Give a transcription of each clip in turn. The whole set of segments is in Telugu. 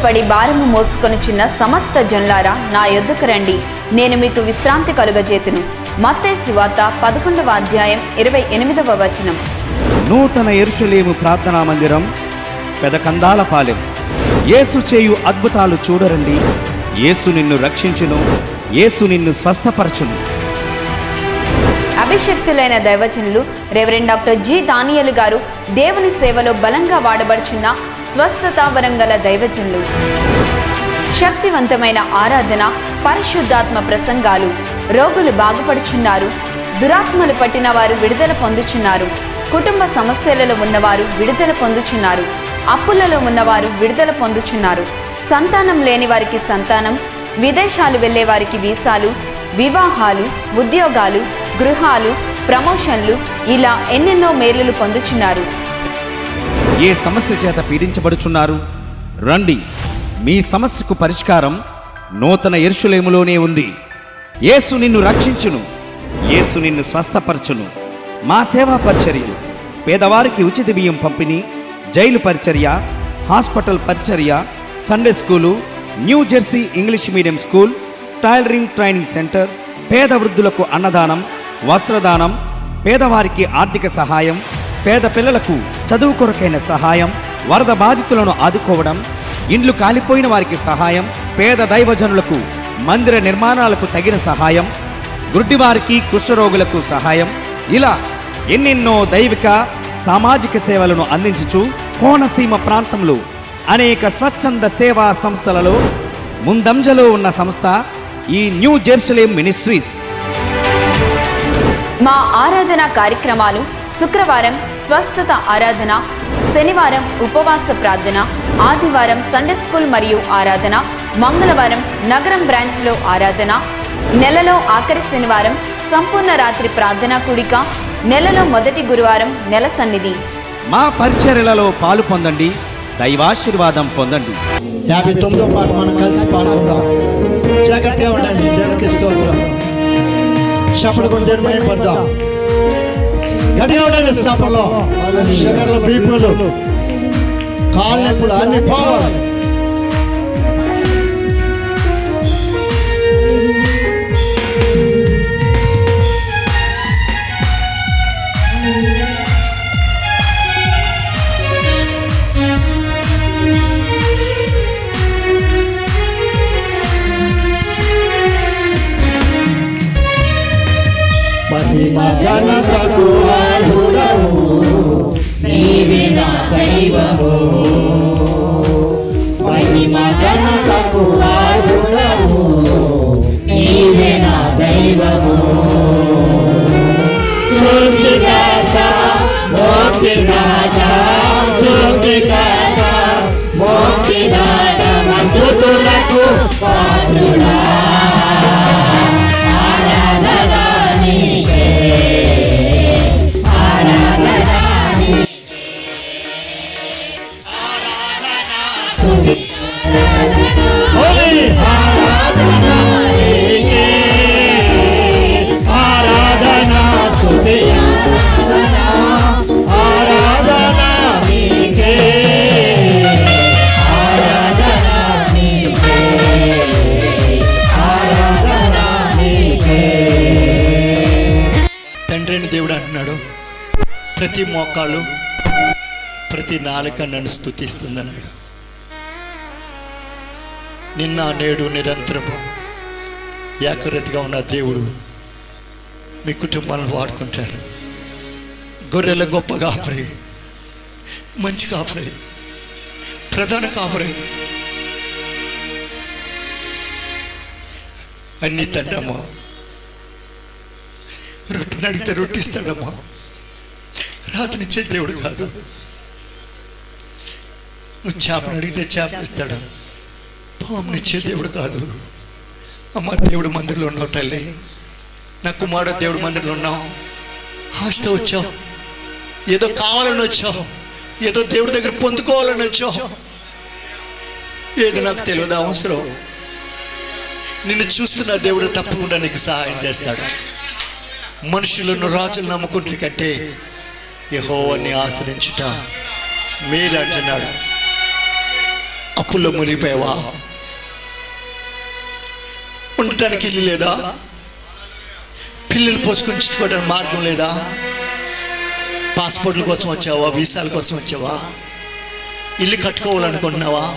ప్రయాసపడి భారము మోసుకొనుచున్న సమస్త జనులారా నా యొద్దకు రండి నేను మీకు విశ్రాంతి కలుగజేతును మత్తే సువార్త పదకొండవ అధ్యాయం ఇరవై ఎనిమిదవ వచనం నూతన ఎరుసలేము ప్రార్థనా మందిరం పెదకందాల పాలెం యేసు చేయు అద్భుతాలు చూడరండి యేసు నిన్ను రక్షించును యేసు నిన్ను స్వస్థపరచును అభిషక్తులైన దైవజనులు రెవరెండ్ డాక్టర్ జి దానియలు గారు దేవుని సేవలో బలంగా వాడబడుచున్న స్వస్థత వరంగల దైవజనులు శక్తివంతమైన ఆరాధన పరిశుద్ధాత్మ ప్రసంగాలు రోగులు బాగుపడుచున్నారు దురాత్మలు పట్టిన వారు విడుదల పొందుచున్నారు కుటుంబ సమస్యలలో ఉన్నవారు విడుదల పొందుచున్నారు అప్పులలో ఉన్నవారు విడుదల పొందుచున్నారు సంతానం లేని వారికి సంతానం విదేశాలు వెళ్ళే వారికి వీసాలు వివాహాలు ఉద్యోగాలు గృహాలు ప్రమోషన్లు ఇలా ఎన్నెన్నో మేలులు పొందుచున్నారు ఏ సమస్య చేత పీడించబడుచున్నారు రండి మీ సమస్యకు పరిష్కారం నూతన ఎరుషులేములోనే ఉంది యేసు నిన్ను రక్షించును యేసు నిన్ను స్వస్థపరచును మా సేవా పరిచర్యలు పేదవారికి ఉచిత బియ్యం పంపిణీ జైలు పరిచర్య హాస్పిటల్ పరిచర్య Sunday school New Jersey English medium school tailoring training centre పేద వృద్ధులకు అన్నదానం వస్త్రదానం పేదవారికి ఆర్థిక సహాయం పేద పిల్లలకు చదువు కొరకైన సహాయం వరద బాధితులను ఆదుకోవడం ఇండ్లు కాలిపోయిన వారికి సహాయం పేద దైవజనులకు మందిర నిర్మాణాలకు తగిన సహాయం గుడ్డివారికి కుష్ఠరోగులకు సహాయం ఇలా ఎన్నెన్నో దైవిక సామాజిక సేవలను అందించుచు కోనసీమ ప్రాంతంలో అనేక స్వచ్ఛంద సేవా సంస్థలలో ముందంజలో ఉన్న సంస్థ ఈ న్యూ జెరూసలేం మినిస్ట్రీస్ మా ఆరాధన కార్యక్రమాలు శుక్రవారం స్వస్థత ఆరాధన శనివారం ఉపవాస ప్రార్థన ఆదివారం సండే స్కూల్ మరియు ఆరాధన మంగళవారం నగరం బ్రాంచ్లో ఆరాధన నెలలో ఆఖరి శనివారం సంపూర్ణ రాత్రి ప్రార్థనా కూడిక నెలలో మొదటి గురువారం నెల సన్నిధి మా పరిచర్యలలో పాలు పొందండి దైవాశీర్వాదం పొందండి యాభై తొమ్మిదో పాట మనం కలిసి పాడుకుందాం జాగ్రత్తగా ఉండండి దేవునికి స్తోత్రం చప్పటి కొన్ని దేవుని పడదాం గట్టిగా ఉండండి సభలో షుగర్లు బీపులు కాళ్ళు నొప్పులు అన్ని పోవాలి మహిమ ఘనతకు అర్హుడవు నీవే నా దైవము మహిమ ఘనతకు అర్హుడవు నీవే నా దైవము సృష్టికర్త మోక్షదాత సృష్టికర్త మోక్షదాత మస్తుతులకు పాత్రుడా ఆరాధన నీకే ఆరాధన హోలీ ఆరాధన నీకే ఆరాధన స్తుతి ఆరాధన నీకే ఆరాధన నీకే ఆరాధన నీకే తండ్రిని దేవుడు అంటున్నాడు ప్రతి మోకాలు ప్రతి నాలుక నన్ను స్థుతిస్తుంది అన్నాడు నిన్న నేడు నిరంతరము ఏకరీతిగా ఉన్న దేవుడు మీ కుటుంబాలను వాడుకుంటాడు గొర్రెల గొప్ప కాపరి మంచి కాపరి ప్రధాన కాపరి అన్ని తండ్రమ్మా రొట్టెని అడిగితే రొట్టిస్తాడమ్మా రాతనిచ్చే దేవుడు కాదు నువ్వు చేపను అడిగితే చేపనిస్తాడు పామునిచ్చే దేవుడు కాదు అమ్మ దేవుడు మందిరంలో ఉన్నావు తల్లి నా కుమారుడు దేవుడు మందిరంలో ఉన్నావు ఆశతో వచ్చావు ఏదో కావాలని వచ్చావు ఏదో దేవుడి దగ్గర పొందుకోవాలని వచ్చావు ఏది నాకు తెలియదు అవసరం నిన్ను చూస్తున్న దేవుడు తప్పకుండా నీకు సహాయం చేస్తాడు మనుషులను రాజులు నమ్ముకుంటే కంటే యహోవాన్ని ఆశ్రయించుట మేలు అంటున్నాడు అప్పుల్లో మునిగిపోయావా ఉండటానికి ఇల్లు లేదా పిల్లలు పోసుకొంచుకోవడానికి మార్గం లేదా పాస్పోర్ట్ల కోసం వచ్చావా వీసాల కోసం వచ్చావా ఇల్లు కట్టుకోవాలనుకుంటున్నావా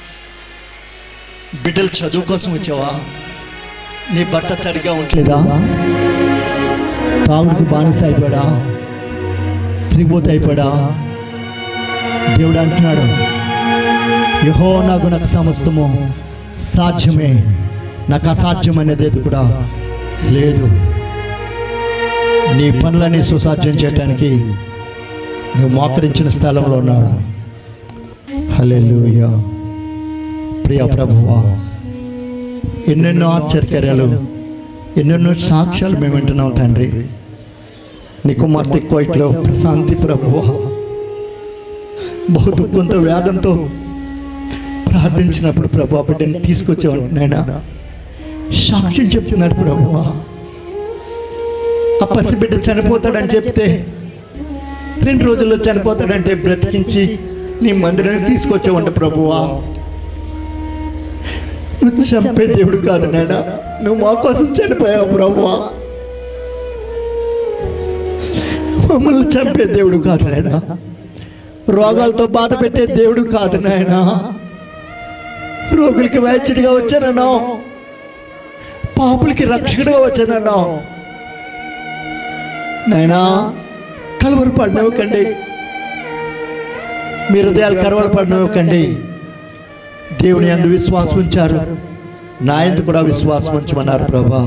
బిడ్డల చదువు కోసం వచ్చావా నీ భర్త తడిగా ఉండలేదా తాగుడికి బానిస అయిపోయాడా తిరిగిపోతే అయిపోయాడా దేవుడు అంటున్నాడు యహో నాకు నాకు సమస్తము సాధ్యమే నాకు అసాధ్యం అనేది ఏది కూడా లేదు నీ పనులని సుసాధ్యం చేయటానికి నువ్వు మోకరించిన స్థలంలో ఉన్నాడు హల్లెలూయా ప్రియ ప్రభువా ఎన్నెన్నో ఆశ్చర్యకార్యాలు ఎన్నెన్నో సాక్ష్యాలు మేము వింటున్నాం తండ్రి నీ కుమార్తె కోయిట్లో ప్రశాంతి ప్రభువా బహు దుఃఖంతో వేదంతో ప్రార్థించినప్పుడు ప్రభు ఆ బిడ్డని తీసుకొచ్చేవంటున్నాయన సాక్ష్యం చెప్తున్నాడు ప్రభువా ఆ పసిబిడ్డ చనిపోతాడని చెప్తే రెండు రోజుల్లో చనిపోతాడంటే బ్రతికించి నీ మందిరానికి తీసుకొచ్చావంట ప్రభువా నువ్వు చంపే దేవుడు కాదు నాయనా నువ్వు మా కోసం చనిపోయావు ప్రభువా మమ్మల్ని చంపే దేవుడు కాదు నాయనా రోగాలతో బాధ పెట్టే దేవుడు కాదు నాయనా రోగులకి వైద్యుడిగా వచ్చానన్నావు పాపులకి రక్షకుడిగా వచ్చానన్నావు నాయనా కలవరు పడినవ్వకండి మీ హృదయాలు కరవలు పడినవ్వకండి దేవుని అందు విశ్వాసం ఉంచారు నా ఎందు కూడా విశ్వాసం ఉంచమన్నారు ప్రభా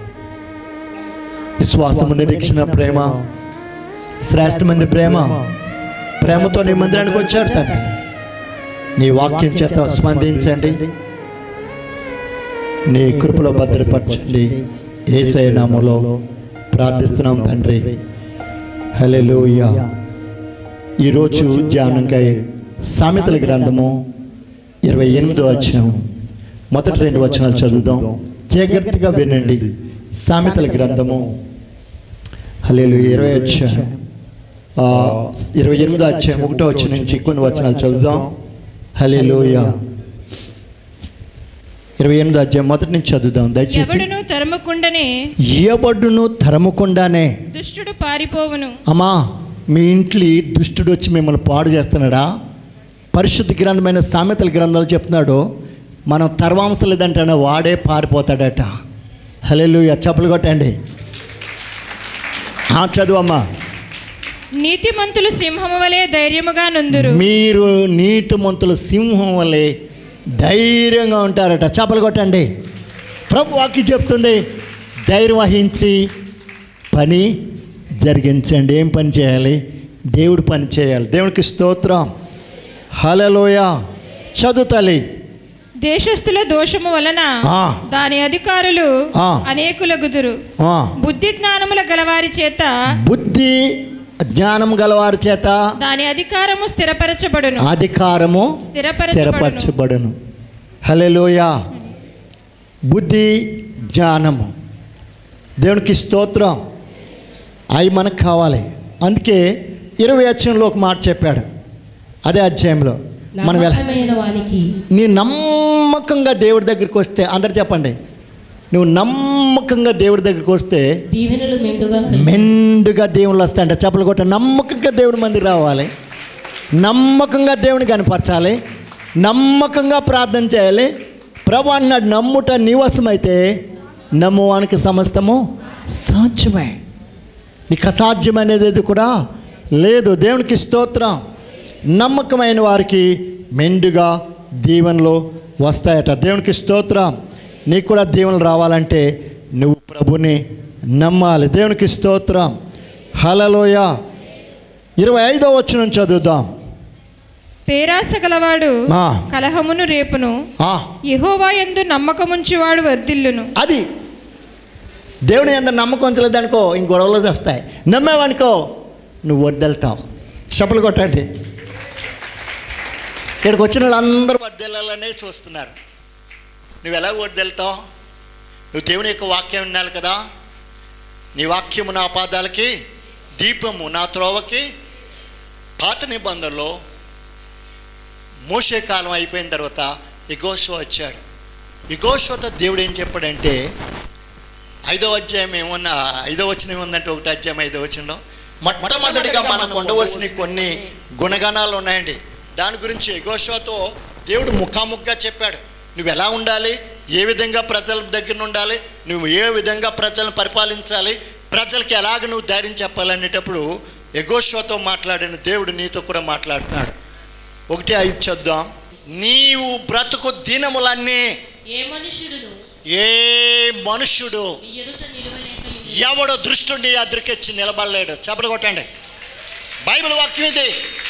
విశ్వాసము నిరీక్షణ ప్రేమ శ్రేష్టమంది ప్రేమ ప్రేమతో నీ మందిరానికి వచ్చాడు తండ్రి నీ వాక్యం చేత స్పందించండి నీ కృపలో భద్రపరచండి ఏసై నామలో ప్రార్థిస్తున్నాం తండ్రి హల్లెలూయా ఈరోజు ధ్యానంకై సామెతల గ్రంథము ఇరవై ఎనిమిదో వచ్చిన మొదటి రెండు వచనాలు చదువుదాం జాగ్రత్తగా వినండి సామెతల గ్రంథము హలేలు ఇరవై అధ్యాయం ఆ, ఇరవై ఎనిమిదో అధ్యాయం ఒకటో వచ్చి నుంచి కొన్ని వచనాలు చదువుదాం హలేలుయ ఇరవై ఎనిమిదో అధ్యాయం మొదటి నుంచి చదువుదాం దయచేసి ఎవడును తరమకుండనే ఇయ్యబడ్డును తరమకుండానే దుష్టుడు పారిపోవును అమ్మా మీ ఇంట్లో దుష్టుడు వచ్చి మిమ్మల్ని పాడు చేస్తున్నాడా పరిశుద్ధ గ్రంథమైన సామెతల గ్రంథాలు చెప్తున్నాడు మనం తర్వాంశ లేదంటే వాడే పారిపోతాడట హలో చప్పలు కొట్టండి ఆ, చదువమ్మా నీతిమంతులు సింహము వలె ధైర్యముగా నుందురు మీరు నీతిమంతుల సింహం వల్లే ధైర్యంగా ఉంటారట చేపలు కొట్టండి ప్రభు వాక్యం చెప్తుంది ధైర్యం వహించి పని జరిగించండి ఏం పని చేయాలి దేవుడు పని చేయాలి దేవునికి స్తోత్రం హలలోయ చదువుతాలి దేశస్థుల దోషము వలన ఆ. దాని అధికారులు ఆ. అనేకులగుదురు బుద్ధి జ్ఞానముల గలవారి చేత బుద్ధి జ్ఞానం గలవారి చేత దాని అధికారము స్థిరపరచబడును అధికారము స్థిరపరచబడును. స్థిరపరచబడును హలెలోయ బుద్ధి జ్ఞానము దేవునికి స్తోత్రం అవి మనకు కావాలి అందుకే ఇరవై అధ్యాయంలో ఒక మాట చెప్పాడు అదే అధ్యాయంలో మనం ఎలా నమ్మకమైన వానికి నీ నమ్మకంగా దేవుడి దగ్గరికి వస్తే అందరు చెప్పండి నువ్వు నమ్మకంగా దేవుడి దగ్గరికి వస్తే దీవెనలు మెండుగా కలిగి మెండుగా దేవుళ్ళు వస్తాయంట చెప్పలు కొట్ట నమ్మకంగా దేవుడి మంది రావాలి నమ్మకంగా దేవుని కనపరచాలి నమ్మకంగా ప్రార్థన చేయాలి ప్రభు అన్నాడు నమ్ముట నివసమైతే నమ్మువానికి సమస్తము సాధ్యమే నీకు అసాధ్యమనేది ఏది కూడా లేదు దేవునికి స్తోత్రం నమ్మకమైన వారికి మెండుగా దీవెనలు వస్తాయట దేవునికి స్తోత్రం నీకు కూడా దీవెనలు రావాలంటే నువ్వు ప్రభుని నమ్మాలి దేవునికి స్తోత్రం హలలోయ ఇరవై ఐదో వచ్చిన చదువుదాం పేరాస గలవాడు ఆ. కలహమును రేపును ఆ, యెహోవా యందు నమ్మకముంచువాడు వర్ధిల్లును అది దేవుని ఎంత నమ్మకం ఉంచలేదనుకో ఇంక గొడవలు వస్తాయి నమ్మేవనుకో నువ్వు వద్దెళ్తావు చెప్పులు కొట్టండి ఇక్కడికి వచ్చిన వాళ్ళందరూ వద్దెళ్ళాలనే చూస్తున్నారు నువ్వు ఎలా వద్దెళ్తావు నువ్వు దేవుని యొక్క వాక్యం వినాలి కదా నీ వాక్యము నా పాదాలకి దీపము నా త్రోవకి పాత నిబంధనలో మోసే కాలం అయిపోయిన తర్వాత ఇగోషో వచ్చాడు ఇగోషోతో దేవుడు ఏం చెప్పాడంటే ఐదో అధ్యాయం ఏమన్నా ఐదో వచ్చిన ఏముందంటే ఒకటి అధ్యాయం ఐదో వచ్చినలో మొట్టమొదటిగా మనకు ఉండవలసిన కొన్ని గుణగణాలు ఉన్నాయండి దాని గురించి ఎగోషోతో దేవుడు ముఖాముఖిగా చెప్పాడు నువ్వు ఎలా ఉండాలి ఏ విధంగా ప్రజల దగ్గర ఉండాలి నువ్వు ఏ విధంగా ప్రజలను పరిపాలించాలి ప్రజలకి ఎలాగ నువ్వు ధైర్యం చెప్పాలనేటప్పుడు ఎగోషోతో మాట్లాడిన దేవుడు నీతో కూడా మాట్లాడుతున్నాడు ఒకటి ఐదు చూద్దాం నీవు బ్రతుకు దినములన్నీ ఏ మనుషుడును ఏ మనుష్యుడు నీ ఎదుట నిలువలేక ఎవడో దృష్టిండి అదృకెచ్చి నిలబడలేడు చెప్పలు కొట్టండి బైబిల్ వాక్యం ఇది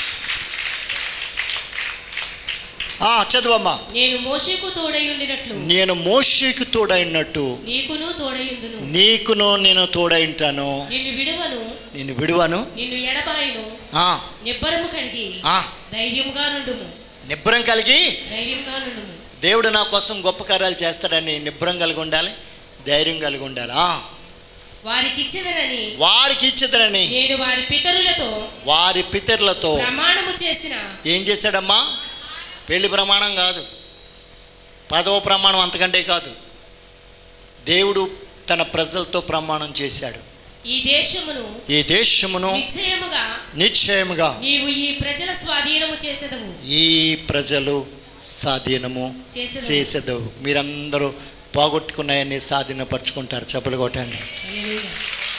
ఆ, చదువమ్మా నేను మోషేకు తోడై ఉండినట్లు నేను మోషేకు తోడైనట్టు నీకును తోడయుందును నీకును నేను తోడైంటాను నిన్ను విడువను నేను విడువను నిన్ను ఎడబాయును ఆ, నిబ్బరము కలిగి ఆ, ధైర్యముగా నుండుము నిబ్బరం కలిగి ధైర్యంగా నుండుము దేవుడు నా కోసం గొప్ప కార్యాలు చేస్తాడని నిబ్బరం కలిగి ఉండాలి ధైర్యం కలిగి ఉండాలి ఆ, వారికి ఇచ్చేదనని వారికి ఇచ్చిద్దరని నేను వారి పితరులతో వారి పితరులతో ప్రమాణము చేసిన ఏం చేశాడమ్మా పెళ్లి ప్రమాణం కాదు పదవ ప్రమాణం అంతకంటే కాదు దేవుడు తన ప్రజలతో ప్రమాణం చేశాడు ఈ దేశమును ఈ దేశమును నిశ్చయముగా నిశ్చయముగా నీవు ఈ ప్రజల స్వాధీనము చేసేదవు ఈ ప్రజలు స్వాధీనము చేసేదవు చేసేదవు మీరందరూ పోగొట్టుకున్నాయని స్వాధీనపరుచుకుంటారు చెప్పులు కొట్టండి హల్లెలూయా.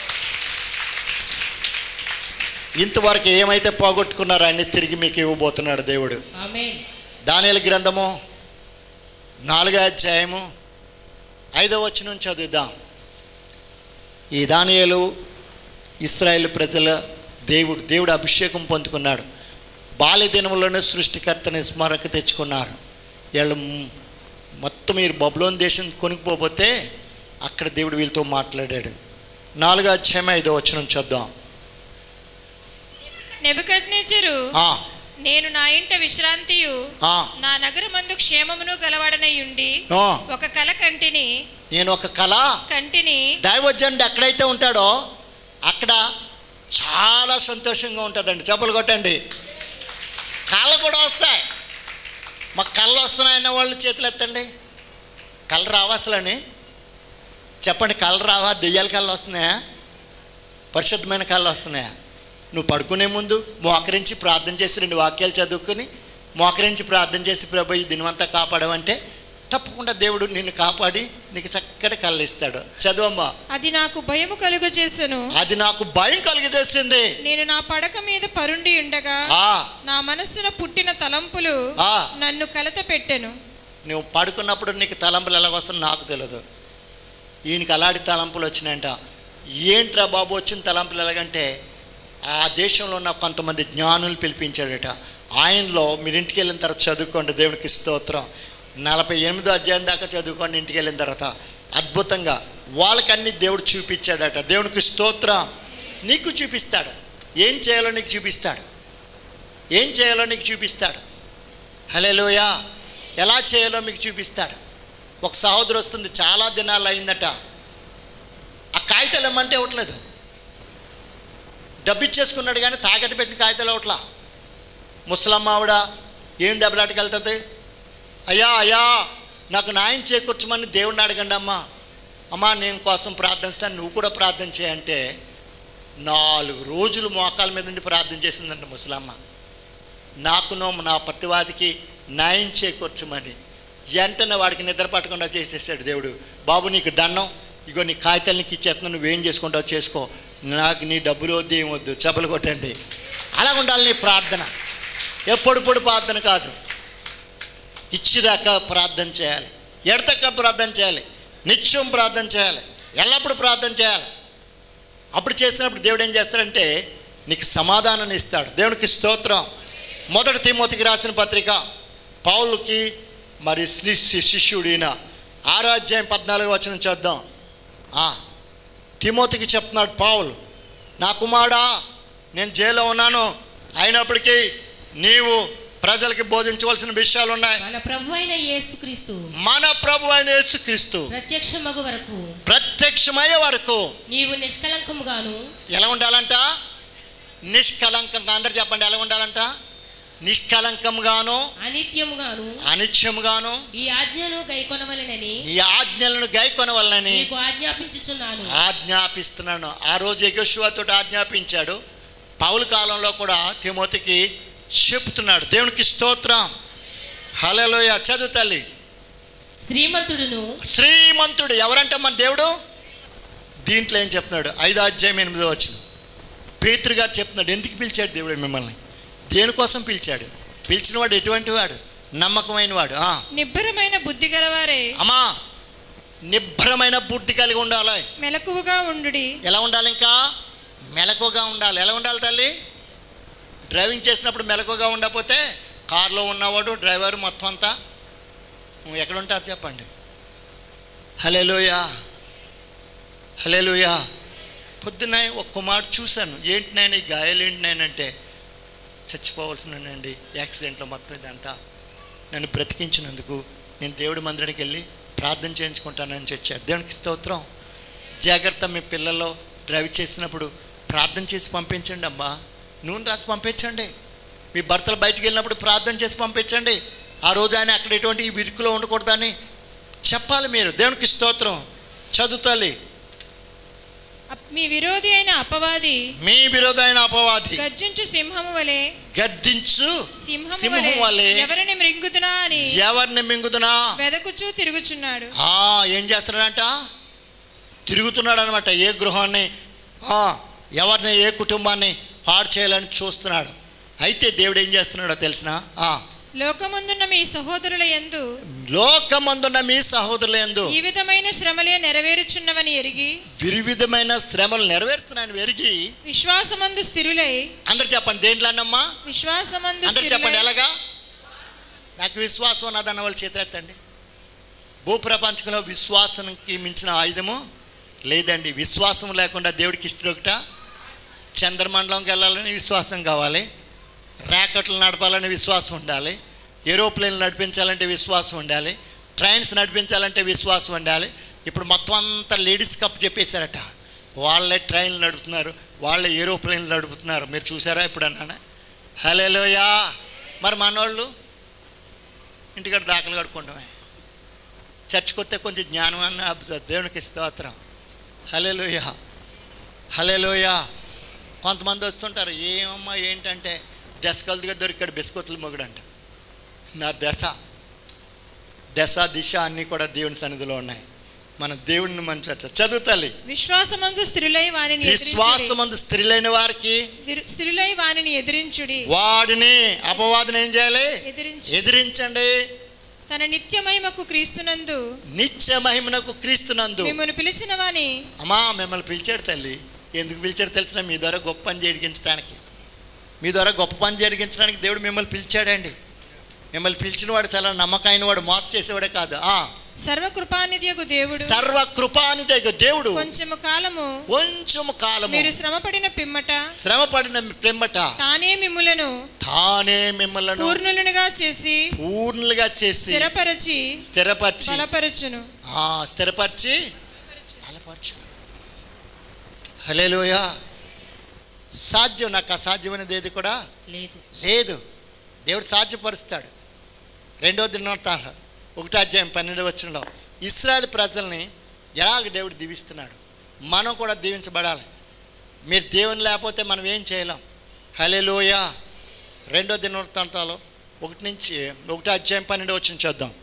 ఇంతవరకు ఏమైతే పోగొట్టుకున్నారో అన్ని తిరిగి మీకు ఇవ్వబోతున్నాడు దేవుడు ఆమేన్ దానిల గ్రంథము నాలుగో అధ్యాయము ఐదవ వచనం చదువుదాం ఈ దానియలు ఇస్రాయేల్ ప్రజల దేవుడు దేవుడు అభిషేకం పొందుకున్నాడు బాల్య దినములోనే సృష్టికర్తని స్మరక తెచ్చుకున్నారు వీళ్ళు మ్- మొత్తం మీరు బబులోన్ దేశం కొనుక్కుపోతే అక్కడ దేవుడు వీళ్ళతో మాట్లాడాడు నాలుగో అధ్యాయం ఐదో వచనం చూద్దాం నెబుకద్నెజరు ఆ, నేను నా ఇంట విశ్రాంతియు ఆ, నా నగరమందు క్షేమమును గలవాడనై ఉండి ఆ. ఒక కల కంటిని నేను ఒక కళ కంటిని దైవజనుడు ఎక్కడైతే ఉంటాడో అక్కడ చాలా సంతోషంగా ఉంటుందండి చెప్పులు కొట్టండి కళ్ళు కూడా వస్తాయి మాకు కళ్ళు వస్తున్నాయన్న వాళ్ళు చేతులు ఎత్తండి కళ్ళు రావా అసలని చెప్పండి కళ్ళు రావా దెయ్యాల కళ్ళు వస్తున్నాయా పరిశుద్ధమైన కళ్ళు వస్తున్నాయా నువ్వు పడుకునే ముందు మోకరించి ప్రార్థన చేసి రెండు వాక్యాలు చదువుకొని మోకరించి ప్రార్థన చేసి ప్రభు ఈ దినమంతా కాపాడమంటే తప్పకుండా దేవుడు నిన్ను కాపాడి నీకు చక్కటి కళ్ళు ఇస్తాడు చదువమ్మా అది నాకు భయము కలుగు చేసెను అది నాకు భయం కలిగజేసింది నేను నా పడక మీద పరుండి ఉండగా ఆ నా మనస్సున పుట్టిన తలంపులు ఆ. నన్ను కలత పెట్టెను నువ్వు పడుకున్నప్పుడు నీకు తలంపులు ఎలాగొస్తుందో నాకు తెలియదు ఈయనకి అలాంటి తలంపులు వచ్చినాయంట ఏంట్రా బాబు వచ్చిన తలంపులు ఎలాగంటే ఆ దేశంలో ఉన్న కొంతమంది జ్ఞానులు పిలిపించాడట ఆయనలో మీరు ఇంటికి వెళ్ళిన తర్వాత చదువుకోండి దేవునికి స్తోత్రం నలభై ఎనిమిదో అధ్యాయం దాకా చదువుకోండి ఇంటికి వెళ్ళిన తర్వాత అద్భుతంగా వాళ్ళకన్నీ దేవుడు చూపించాడట దేవునికి స్తోత్రం నీకు చూపిస్తాడు ఏం చేయాలో నీకు చూపిస్తాడు ఏం చేయాలో నీకు చూపిస్తాడు హలేలోయా ఎలా చేయాలో మీకు చూపిస్తాడు ఒక సహోదరు వస్తుంది చాలా దినాలు అయిందట ఆ కాగితాలు ఇమ్మంటే ఇవ్వట్లేదు డబ్బిచ్చేసుకున్నాడు కానీ తాగట్టు పెట్టిన కాగితాలు ఇవ్వట్లా ముసలమ్మ ఆవిడ ఏం దెబ్బలాటకి వెళ్తుంది అయ్యా అయ్యా నాకు న్యాయం చేకూర్చమని దేవుడిని అడగండి అమ్మా అమ్మా నేను కోసం ప్రార్థిస్తాను నువ్వు కూడా ప్రార్థన చేయంటే నాలుగు రోజులు మోకాల మీద నుండి ప్రార్థన చేసిందంట ముసలమ్మ నాకునో నా ప్రతివాదికి న్యాయం చేకూర్చమని వెంటనే వాడికి నిద్ర పట్టకుండా చేసేసాడు దేవుడు బాబు నీకు దండం ఇగో నీ కాగితాలు నీకు ఇచ్చేస్తున్నావు నువ్వేం చేసుకుంటావు చేసుకో నాకు నీ డబ్బులు వద్దు ఏం వద్దు చెప్పులు కొట్టండి అలా ఉండాలి నీ ప్రార్థన ఎప్పుడు పొడు ప్రార్థన కాదు ఇచ్చిదాకా ప్రార్థన చేయాలి ఎడతక్క ప్రార్థన చేయాలి నిత్యం ప్రార్థన చేయాలి ఎల్లప్పుడూ ప్రార్థన చేయాలి అప్పుడు చేసినప్పుడు దేవుడు ఏం చేస్తాడంటే నీకు సమాధానాన్ని ఇస్తాడు దేవునికి స్తోత్రం మొదటి తిమోతికి రాసిన పత్రిక పౌలుకి మరి శ్రీ శి- శిష్యుడిన ఆరో అధ్యాయం పద్నాలుగు వచనం చూద్దాం ఆ, తిమోతికి చెప్తున్నాడు పావులు నా కుమారుడా నేను జైల్లో ఉన్నాను అయినప్పటికీ నీవు ప్రజలకి బోధించవలసిన విషయాలు ఉన్నాయి మన ప్రభు అయిన యేసుక్రీస్తు మన ప్రభు అయిన యేసుక్రీస్తు ప్రత్యక్షమగు వరకు ప్రత్యక్షమయ్యే వరకు నీవు నిష్కలంకముగాను ఎలా ఉండాలంట నిష్కలంకంగా అందరు చెప్పండి ఎలా ఉండాలంట నిష్కలంకంగాను అనిత్యముగాను అనిత్యముగాను ఈ ఆజ్ఞను గైకొనవలెనని ఈ ఆజ్ఞలను గైకొనవలనని నీకు ఆజ్ఞాపించుచున్నాను ఆజ్ఞాపిస్తున్నాను ఆ రోజు యగోషువాతో ఆజ్ఞాపించాడు పౌలు కాలంలో కూడా తిమోతికి చెప్తున్నాడు దేవునికి స్తోత్రం హలోయ చదువు తల్లి శ్రీమంతుడును శ్రీమంతుడు ఎవరంటే మన దేవుడు దీంట్లో ఏం చెప్తున్నాడు ఐదో అధ్యాయం ఎనిమిదో వచ్చిన పేతురు గారు చెప్తున్నాడు ఎందుకు పిలిచాడు దేవుడు మిమ్మల్ని దేనికోసం పిలిచాడు పిలిచిన వాడు ఎటువంటి వాడు నమ్మకమైన వాడు ఆ, నిబ్బరమైన బుద్ధి గలవారే అమ్మా నిబ్బరమైన బుద్ధి కలిగి ఉండాలి మెలకువగా ఉండుడి ఎలా ఉండాలి ఇంకా మెలకుగా ఉండాలి ఎలా ఉండాలి తల్లి డ్రైవింగ్ చేసినప్పుడు మెలకుగా ఉండకపోతే కార్లో ఉన్నవాడు డ్రైవర్ మొత్తం అంతా "నువ్వు ఎక్కడ ఉంటారు చెప్పండి హలే లోయా హలే లోయా పొద్దున్న ఒక్క మాట చూశాను ఏంటి నాయన ఈ గాయాలు ఏంటి నాయన అంటే చచ్చిపోవాల్సినండి యాక్సిడెంట్లో మొత్తం ఇదంతా నన్ను బ్రతికించినందుకు నేను దేవుడి మందిరానికి వెళ్ళి ప్రార్థన చేయించుకుంటానని చెప్పాడు దేవునికి స్తోత్రం జాగ్రత్త మీ పిల్లల్లో డ్రైవ్ చేసినప్పుడు ప్రార్థన చేసి పంపించండి అమ్మా నూనె రాసి పంపించండి మీ భర్తలు బయటికి వెళ్ళినప్పుడు ప్రార్థన చేసి పంపించండి ఆ రోజు ఆయన అక్కడ ఎటువంటి ఈ విరుకులో ఉండకూడదని చెప్పాలి మీరు దేవునికి స్తోత్రం చదువుతాలి అప్- మీ విరోధి అయిన అపవాది మీ విరోధమైన అపవాది గర్జించు సింహము వలె గద్దించు సింహము సింహం వలె వలె ఎవరిని మృంగుతున్నా అని ఎవరిని మింగుదునా వెదకుచూ తిరుగుచున్నాడు ఆ, ఏం చేస్తున్నాడంట తిరుగుతున్నాడు అనమాట ఏ గృహాన్ని ఆ, ఎవరిని ఏ కుటుంబాన్ని పాడు చేయాలని చూస్తున్నాడు అయితే దేవుడు ఏం చేస్తున్నాడో తెలిసిన లోకమందున్న మీ సహోదరుల యందు లోకమందున్న మీ సహోదరుల యందు ఈ విధమైన శ్రమలే నెరవేరుచున్నవని ఎరిగి విరివిధమైన శ్రమలు నెరవేరుస్తున్నాను ఎరిగి విశ్వాసమందు స్థిరులై అందరు చెప్పండి దేంట్లోనమ్మా విశ్వాసమందు అందరు చెప్పండి స్థిరులై ఎలాగా నాకు విశ్వాసం ఉన్నదన్న వాళ్ళు చేతులెత్తండి భూప్రపంచంలో విశ్వాసానికి మించిన ఆయుధము లేదండి విశ్వాసం లేకుండా దేవుడికి ఇష్టం ఒకట చంద్రమండలంకి వెళ్ళాలని విశ్వాసం కావాలి ర్యాకెట్లు నడపాలని విశ్వాసం ఉండాలి ఏరోప్లేన్లు నడిపించాలంటే విశ్వాసం ఉండాలి ట్రైన్స్ నడిపించాలంటే విశ్వాసం ఉండాలి ఇప్పుడు మొత్తం అంతా లేడీస్ కప్ చెప్పేశారట వాళ్ళే ట్రైన్లు నడుపుతున్నారు వాళ్ళే ఏరోప్లేన్లు నడుపుతున్నారు మీరు చూసారా ఎప్పుడన్నా హలేలోయా మరి మనోళ్ళు ఇంటికాడ దాఖలు కడుకుంటామే చర్చికి వస్తే కొంచెం జ్ఞానం అన్న అబ్బ- దేవునికి స్తోత్రం హలేలోయ హలేలోయ కొంతమంది వస్తుంటారు ఏమమ్మా ఏంటంటే దశకలుగా దొరికాడు బిస్కొత్తులు మొగుడంట నా దశ దశ దిశ అన్నీ కూడా దేవుని సన్నిధిలో ఉన్నాయి మన దేవుడిని మన చర్చ చదువుతాలి విశ్వాసమందు స్థిరులై వానిని ఎదిరించుడి విశ్వాసమందు స్త్రీలైన వారికి దిర్- స్థిరులై వానిని ఎదిరించుడి వాడిని అపవాదన ఏం చేయాలి ఎదిరించు ఎదిరించండి తన నిత్య మహిమకు క్రీస్తునందు నిత్య మహిమనకు క్రీస్తునందు మిమ్మల్ని పిలిచిన వాని అమ్మా మిమ్మల్ని పిలిచాడు తల్లి ఎందుకు పిలిచాడు తెలిసిన మీ ద్వారా గొప్ప పని జరిగించడానికి మీ ద్వారా గొప్ప పని జరిగించడానికి దేవుడు మిమ్మల్ని పిలిచాడండి మిమ్మల్ని పిలిచిన వాడు చాలా నమ్మకమైన వాడు మోస చేసేవాడే కాదు ఆ సర్వకృపానిధియకు దేవుడు సర్వ కృపాని దగ్గర దేవుడు కొంచెము కాలము కొంచెం కాలము మీరు శ్రమపడిన పిమ్మట శ్రమ పడిన పిమ్మట తానే మిమ్ములను తానే మిమ్మల్ని పూర్ణులనుగా చేసి పూర్ణులుగా చేసి స్థిరపరచి స్థిరపరిచి బలపరచును ఆ, స్థిరపరిచి బలపరచు హలేలోయ సాధ్యం నాకు అసాధ్యమైనది ఏది కూడా లేదు లేదు దేవుడు సాధ్యపరుస్తాడు రెండో దినోత్తాహ ఒకటో అధ్యాయం పన్నెండు వచ్చినలో ఇస్రాయల్ ప్రజల్ని ఎలాగ దేవుడు దీవిస్తున్నాడు మనం కూడా దీవించబడాలి మీరు దేవుని లేకపోతే మనం ఏం చేయలేం హలేలోయ రెండో దినోత్తాంతాలో ఒకటి నుంచి ఒకటో అధ్యాయం పన్నెండు వచ్చిన చూద్దాం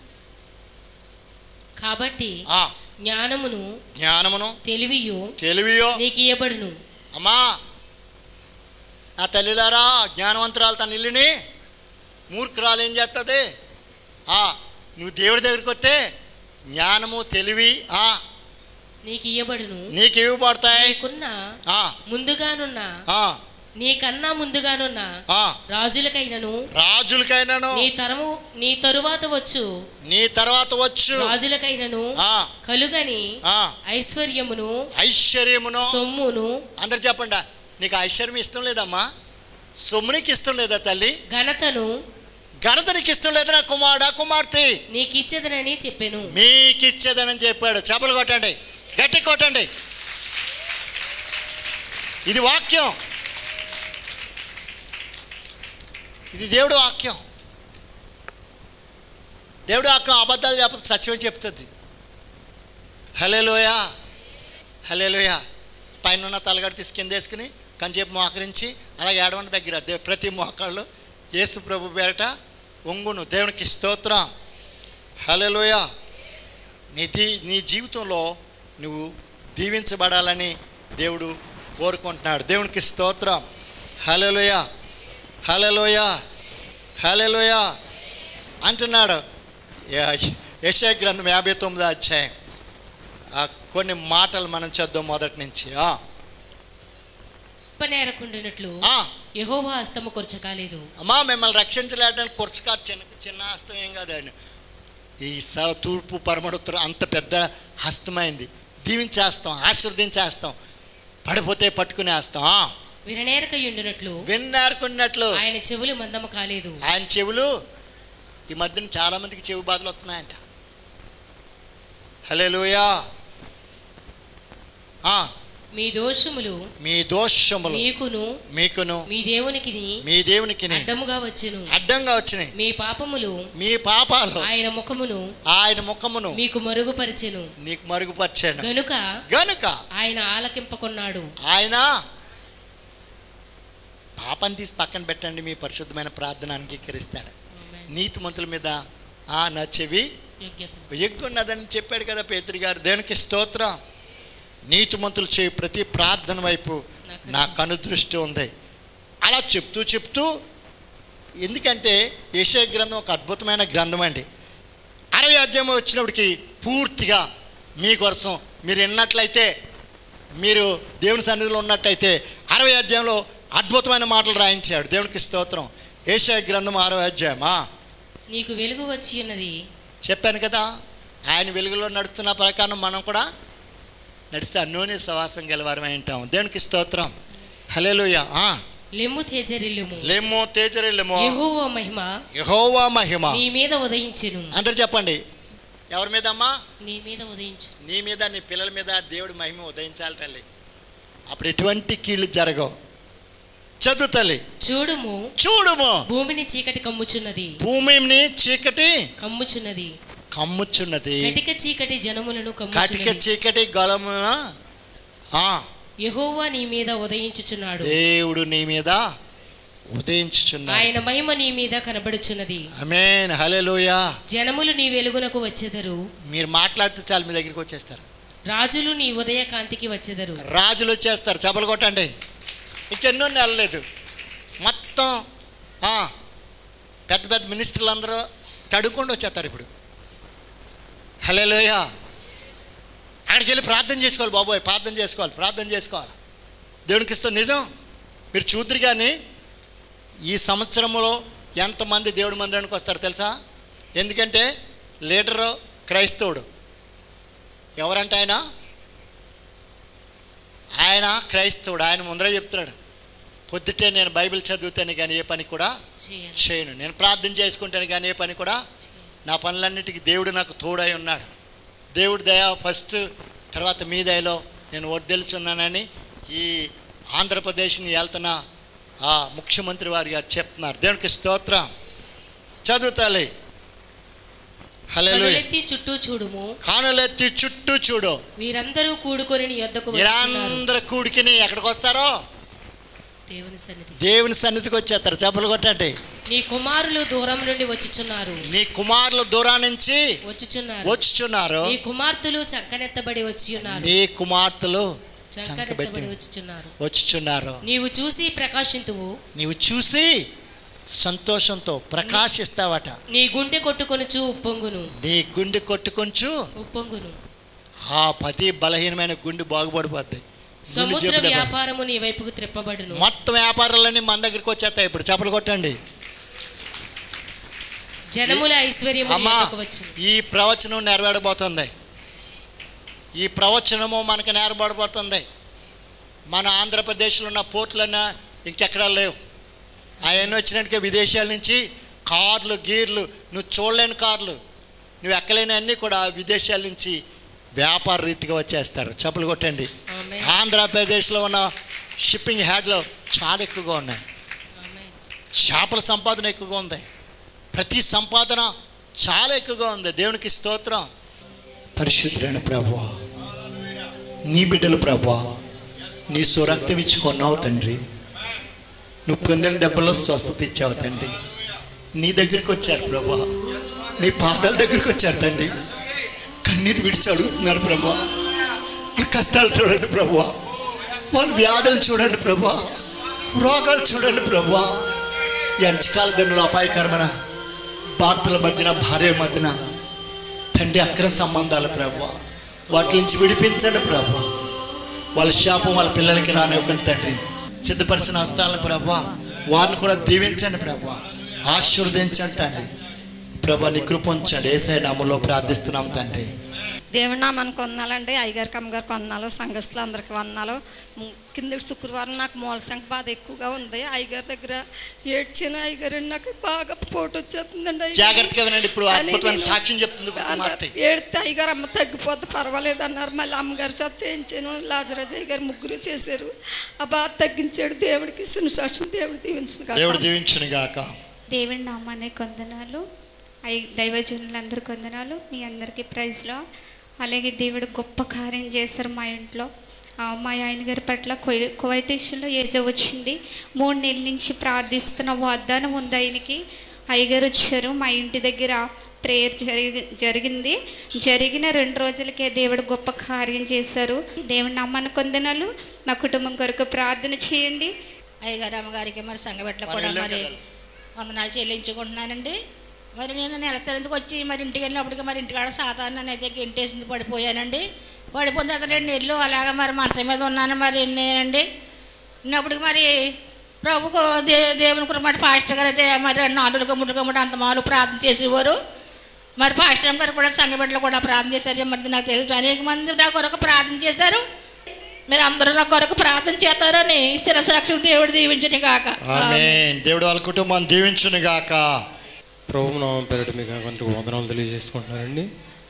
కాబట్టి ఆ జ్ఞానమును జ్ఞానమును తెలివియు తెలివియో నీకు ఇయ్యబడును అమ్మా నా తల్లిలారా జ్ఞానవంతురాలు తన ఇల్లుని మూర్ఖురాలు ఏం చేస్తుంది ఆ నువ్వు దేవుడి దగ్గరికి వస్తే జ్ఞానము తెలివి ఆ నీకు ఇయ్యబడును నీకు ఇవ్వబడతాయి నీకున్న ఆ, ముందుగానున్న ఆ, నీకన్నా ముందుగానున్న ఆ. రాజులకైనను రాజులకైనాను నీ తరము నీ తరువాత వచ్చు నీ తర్వాత వచ్చు రాజులకైనను ఆ, కలుగని ఆ, ఐశ్వర్యమును ఐశ్వర్యమును సొమ్మును అందరు చెప్పండి నీకు ఐశ్వర్యం ఇష్టం లేదమ్మా సొమ్మునికి ఇష్టం లేదా తల్లి ఘనతను ఘనత నీకు ఇష్టం లేదా నా కుమారుడా కుమార్తె నీకిచ్చదనని చెప్పాను మీకు ఇచ్చేదనని చెప్పాడు చేపలు కొట్టండి గట్టి కొట్టండి ఇది వాక్యం ఇది దేవుడు వాక్యం దేవుడు వాక్యం అబద్ధాలు చెప్పదు సత్యం చెప్తుంది హలేలోయ హలేలోయ పైన ఉన్న తలగడ తీసి కింద వేసుకుని కంచేపు మోకరించి అలాగే ఏడవంట దగ్గర దే- ప్రతి మోకాళ్ళు యేసు ప్రభు పేరట ఒంగును దేవునికి స్తోత్రం హలేలోయ నీ దీ నీ జీవితంలో నువ్వు దీవించబడాలని దేవుడు కోరుకుంటున్నాడు దేవునికి స్తోత్రం హలోయ హలోయ హలోయ అంటున్నాడు యశయ గ్రంథం యాభై తొమ్మిదో అధ్యాయం ఆ కొన్ని మాటలు మనం చదువు మొదటి నుంచి ఆ, ఉపనేరకుండినట్లు ఆ, యెహోవా హస్తము కొరచకాలేదు అమ్మా మిమ్మల్ని రక్షించలేడానికి కొరచు కాదు చిన్న చిన్న హస్తం ఏం కాదండి ఈ స తూర్పు పరమడుత్తరం అంత పెద్ద హస్తమైంది దీవించేస్తాం ఆశీర్వదించేస్తాం పడిపోతే పట్టుకునేస్తాం ఆ, విరనేరకయుండినట్లు విన్నారుకున్నట్లు ఆయన చెవులు మందము కాలేదు ఆయన చెవులు ఈ మధ్యన చాలా మందికి చెవి బాధలు వస్తున్నాయంట హలే మీ దోషములు మీ దోషములు మీకును మీకును మీ దేవునికి మీ దేవునికి అడ్డముగా వచ్చెను అడ్డంగా వచ్చినాయి మీ పాపములు మీ పాపాలు ఆయన ముఖమును ఆయన ముఖమును మీకు మరుగుపరిచెను నీకు మరుగుపరిచాను గనుక గనుక ఆయన ఆలకింపకొన్నాడు ఆయన పాపం తీసి పక్కన పెట్టండి మీ పరిశుద్ధమైన ప్రార్థన అంగీకరిస్తాడు నీతిమంతుల మీద ఆ నా చెవి యోగ్యత ఎక్కున్నదని చెప్పాడు కదా పేతురి గారు దేనికి స్తోత్రం నీతిమంతులు చేయి ప్రతి ప్రార్థన వైపు నా కను దృష్టి ఉంది అలా చెప్తూ చెప్తూ ఎందుకంటే యశయ గ్రంథం ఒక అద్భుతమైన గ్రంథం అండి అరవై అధ్యాయం వచ్చినప్పటికి పూర్తిగా మీ కోసం మీరు విన్నట్లయితే మీరు దేవుని సన్నిధిలో ఉన్నట్టయితే అరవై అధ్యాయంలో అద్భుతమైన మాటలు రాయించాడు దేవునికి స్తోత్రం ఏషయ గ్రంథం అరవై అధ్యాయమా నీకు వెలుగు వచ్చి ఉన్నది చెప్పాను కదా ఆయన వెలుగులో నడుస్తున్న ప్రకారం మనం కూడా నడిస్తే అన్నోని సవాసం గెలవారమై ఉంటాం దేవునికి స్తోత్రం హలేలుయ లెమ్ము తేజరిల్లుము లేమో తేజరెళ్ళేమో యెహోవా మహిమ యహోవా మహిమ నీ మీద ఉదయించెను అందరు చెప్పండి ఎవరి మీద అమ్మా నీ మీద ఉదయించు నీ మీద నీ పిల్లల మీద దేవుడి మహిమ ఉదయించాలి తల్లి అప్పుడు ఎటువంటి కీళ్ళు జరగవు చదువు తల్లి చూడుము చూడుము భూమిని చీకటి కమ్ముచున్నది భూమిని చీకటి కమ్ముచున్నది కమ్ముచున్నది కటిక చీకటి జనములను కటిక కమ్ముచున్నది చీకటి గలమున ఆ, యెహోవా నీ మీద ఉదయించుచున్నాడు దేవుడు నీ మీద ఉదయించుచున్నాడు ఆయన మహిమ నీ మీద కనబడుచున్నది అమేన్ హల్లెలూయా జనములు నీ వెలుగునకు వచ్చెదరు మీరు మాట్లాడితే చాలు మీ దగ్గరికి వచ్చేస్తారు రాజులు నీ ఉదయ కాంతికి వచ్చెదరు రాజులు వచ్చేస్తారు చపలు కొట్టండి ఇంకెన్నో నెలలేదు మొత్తం ఆ, పెద్ద పెద్ద మినిస్టర్లు అందరూ తడుకుండా వచ్చేస్తారు ఇప్పుడు హలోయ అక్కడికి వెళ్ళి ప్రార్థన చేసుకోవాలి బాబోయ్ ప్రార్థన చేసుకోవాలి ప్రార్థన చేసుకోవాలి దేవునికి ఇస్తాం నిజం మీరు చూద్దరు కానీ ఈ సంవత్సరంలో ఎంతమంది దేవుడి మందిరానికి వస్తారు తెలుసా ఎందుకంటే లీడరు క్రైస్తవుడు ఎవరంటే ఆయన ఆయన క్రైస్తవుడు ఆయన ముందరే చెప్తున్నాడు పొద్దుటే నేను బైబిల్ చదువుతాను కానీ ఏ పని కూడా చేయను. చేయను నేను ప్రార్థన చేసుకుంటాను కానీ ఏ పని కూడా నా పనులన్నిటికీ దేవుడు నాకు తోడై ఉన్నాడు దేవుడి దయ ఫస్ట్ తర్వాత మీ దయలో నేను వర్దెలుచున్నానని ఈ ఆంధ్రప్రదేశ్ని వెళ్తున్న ఆ ముఖ్యమంత్రి వారి గారు చెప్తున్నారు దేవునికి స్తోత్రం చదువుతాలి హలో కనులెత్తి చుట్టూ చూడుము కానులెత్తి చుట్టూ చూడు వీరందరూ కూడుకొని నీ యొద్దకు వచ్చుచున్నారు. వీళ్ళందరూ కూడికిని ఎక్కడికి వస్తారో దేవుని సన్నిధి దేవుని సన్నిధికి వచ్చేస్తారు చెప్పులు కొట్టండి నీ కుమారులు దూరం నుండి వచ్చుచున్నారు నీ కుమారులు దూరం నుంచి వచ్చుచున్నారు వచ్చుచున్నారు నీ కుమార్తెలు చక్కనెత్తబడి వచ్చి ఉన్నారు నీ కుమార్తెలు చక్కనెత్తబడి సంకబెట్టి వచ్చుచున్నారు వచ్చుచున్నారు నీవు చూసి ప్రకాశింతువు నీవు చూసి సంతోషంతో ప్రకాశిస్తావట నీ గుండె కొట్టుకొనుచు ఉప్పొంగును నీ గుండె కొట్టుకొంచు ఉప్పొంగును ఆ పతి బలహీనమైన గుండె బాగుపడిపోద్ది గుండె సముద్ర జబ్బు దెబ్బ. వ్యాపారము నీ వైపుకు త్రిప్పబడును మొత్తం వ్యాపారాలన్నీ మన దగ్గరికి వచ్చేస్తాయి ఇప్పుడు చెప్పలు కొట్టండి జనముల ఐశ్వర్యము నీ అమ్మా యొద్దకు వచ్చును ఈ ప్రవచనం నెరవేరబోతుంది ఈ ప్రవచనము మనకు నెరవేరబోతుంది మన ఆంధ్రప్రదేశ్లో ఉన్న పోర్టులన్నా ఇంకెక్కడా లేవు అవన్నీ వచ్చినట్టుగా విదేశాల నుంచి కార్లు గీర్లు నువ్వు చూడలేని కార్లు నువ్వు ఎక్కలేని అన్నీ కూడా విదేశాల నుంచి వ్యాపార రీతిగా వచ్చేస్తారు చెప్పులు కొట్టండి ఆమేన్. ఆంధ్రప్రదేశ్లో ఉన్న షిప్పింగ్ హ్యాడ్లు చాలా ఎక్కువగా ఉన్నాయి ఆమేన్. చేపల సంపాదన ఎక్కువగా ఉంది ప్రతి సంపాదన చాలా ఎక్కువగా ఉంది దేవునికి స్తోత్రం పరిశుద్ధుడైన ప్రభా నీ బిడ్డలు ప్రభా నీ సురక్తం ఇచ్చి కొన్నావు తండ్రి నువ్వు పొందిన దెబ్బలో స్వస్థత ఇచ్చావు తండ్రి నీ దగ్గరికి వచ్చారు ప్రభా నీ పాదాల దగ్గరికి వచ్చారు తండ్రి కన్నీటి విడిచి అడుగుతున్నారు ప్రభా వాళ్ళ కష్టాలు చూడండి ప్రభా వాళ్ళ వ్యాధులు చూడండి ప్రభా రోగాలు చూడండి ప్రభా ఈ అంచకాల దండలు అపాయకరమైన భర్తల మధ్యన భార్య మధ్యన తండ్రి అక్రమ సంబంధాలు ప్రభా వాటి నుంచి విడిపించండి ప్రభా వాళ్ళ శాపం వాళ్ళ పిల్లలకి రానివ్వకండి తండ్రి సిద్ధపరిచిన హస్తాలను ప్రభా వారిని కూడా దీవించండి ప్రభా ఆశీర్వదించండి తండ్రి ప్రభా నీ కృప ఉంచండి ఏసై నామంలో ప్రార్థిస్తున్నాం తండ్రి దేవుడి నామానికి వందాలండి అయ్యగారికి అమ్మగారికి వందాలు సంఘస్థులు అందరికి వందాలు ము- కింద శుక్రవారం నాకు మూల సంఖ్య బాధ ఎక్కువగా ఉంది అయ్యగారి దగ్గర ఏడ్చాను అయ్యగారు నాకు బాగా పోటు వచ్చేస్తుందండి అయ్యగారు. జాగ్రత్తగా వినండి ఇప్పుడు కానీ అద్భుతమైన నేను సాక్ష్యం చెప్తుంది ఒక కుమార్తె. ఏడితే అయ్యగారు అమ్మ తగ్గిపోద్ది పర్వాలేదు అన్నారు మళ్ళీ అమ్మగారు చేత చేయించాను లాజరాజు అయ్యగారు ముగ్గురు చేశారు ఆ బాధ తగ్గించాడు దేవుడికి ఇస్తున్న సాక్ష్యం దేవుడు దీవించిన దేవుడు దీవించును గాక దేవుని నామాన్ని కొందనాలు అయి దైవజనులందరూ కొందనాలు మీ అందరికీ ప్రైజ్లో అలాగే దేవుడు గొప్ప కార్యం చేశారు మా ఇంట్లో ఆ, మా ఆయన గారి పట్ల కోవైటేషన్లో ఏజ్ వచ్చింది మూడు నెలల నుంచి ప్రార్థిస్తున్న వాగ్దానం ఉంది ఆయనకి అయ్యగారు వచ్చారు మా ఇంటి దగ్గర ప్రేయర్ జరిగి జరిగింది జరిగిన రెండు రోజులకే దేవుడు గొప్ప కార్యం చేశారు దేవుని నామాన్ని కొందనాలు మా కుటుంబం కొరకు ప్రార్థన చేయండి అయ్యగారు అమ్మగారికి మరి సంఘబెట్టలు కూడా మరి మరి వెళ్ళాం వందనాలు చెల్లించుకుంటున్నానండి మరి నేను నెలసరికి వచ్చి మరి ఇంటికి వెళ్ళినప్పటికి మరి ఇంటికాడ సాధారణ అయితే గెంటేసింది పడిపోయానండి పడిపోయిన తర్వాత రెండు నెలలు అలాగ మరి మంచం మీద ఉన్నాను మరి నేనండి ఉన్నప్పటికి మరి ప్రభుకు దే దేవుని కురమాట పాస్టర్ గారు అయితే మరి నాలుగు గమ్ముడు గమ్ముడు అంత మాలు ప్రార్థన చేసేవారు మరి పాస్టర్ గారు కూడా సంఘబిడ్డలు కూడా ప్రార్థన చేశారు మరి నాకు తెలుసు అనేక మంది నా కొరకు ప్రార్థన చేశారు మీరు అందరూ నా కొరకు ప్రార్థన చేస్తారని స్థిరసాక్ష్యం దేవుడు దీవించని కాక ఆమేన్ దేవుడు వాళ్ళ కుటుంబాన్ని దీవించును గాక ప్రభు నామం పేరట మీకు కొంత వందనాలు తెలియజేసుకుంటున్నానండి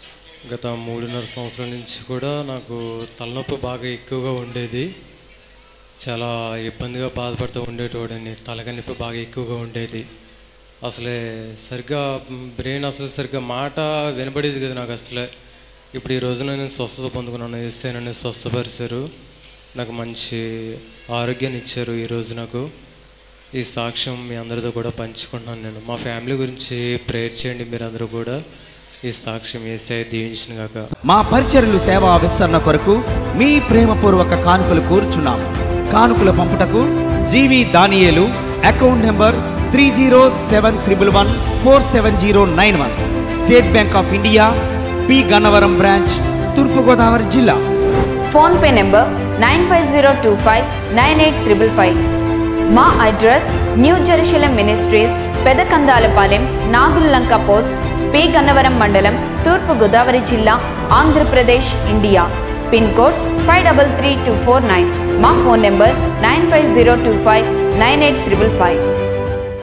గత మూడున్నర సంవత్సరాల నుంచి కూడా నాకు తలనొప్పి బాగా ఎక్కువగా ఉండేది చాలా ఇబ్బందిగా బాధపడుతూ ఉండేటోడని తలకనొప్పి బాగా ఎక్కువగా ఉండేది అసలే సరిగ్గా బ్రెయిన్ అసలు సరిగ్గా మాట వినబడేది కదా నాకు అసలే ఇప్పుడు ఈ రోజున నేను స్వస్థత పొందుకున్నాను వేస్తే నన్ను స్వస్థపరిచారు నాకు మంచి ఆరోగ్యాన్ని ఇచ్చారు ఈరోజు నాకు ఈ సాక్ష్యం మీ అందరితో కూడా పంచుకుంటున్నాను నేను మా ఫ్యామిలీ గురించి ప్రేయర్ చేయండి మీరు అందరూ కూడా ఈ సాక్ష్యం వేసే దీవించిన గాక మా పరిచర్లు సేవా విస్తరణ కొరకు మీ ప్రేమపూర్వక కానుకలు కోరుచున్నాం కానుకలు పంపుటకు జీవి దానియేలు account number three zero seven triple one four seven zero nine one state bank of India P Gannavaram branch తూర్పుగోదావరి జిల్లా PhonePe number nine five zero two five nine eight triple five మా address new Jerusalem ministries Pedakandalapalem Nagullanka post P Gannavaram మండలం తూర్పు గోదావరి జిల్లా Andhra Pradesh India pin code five double three two four nine మా phone number nine five zero two five nine eight triple five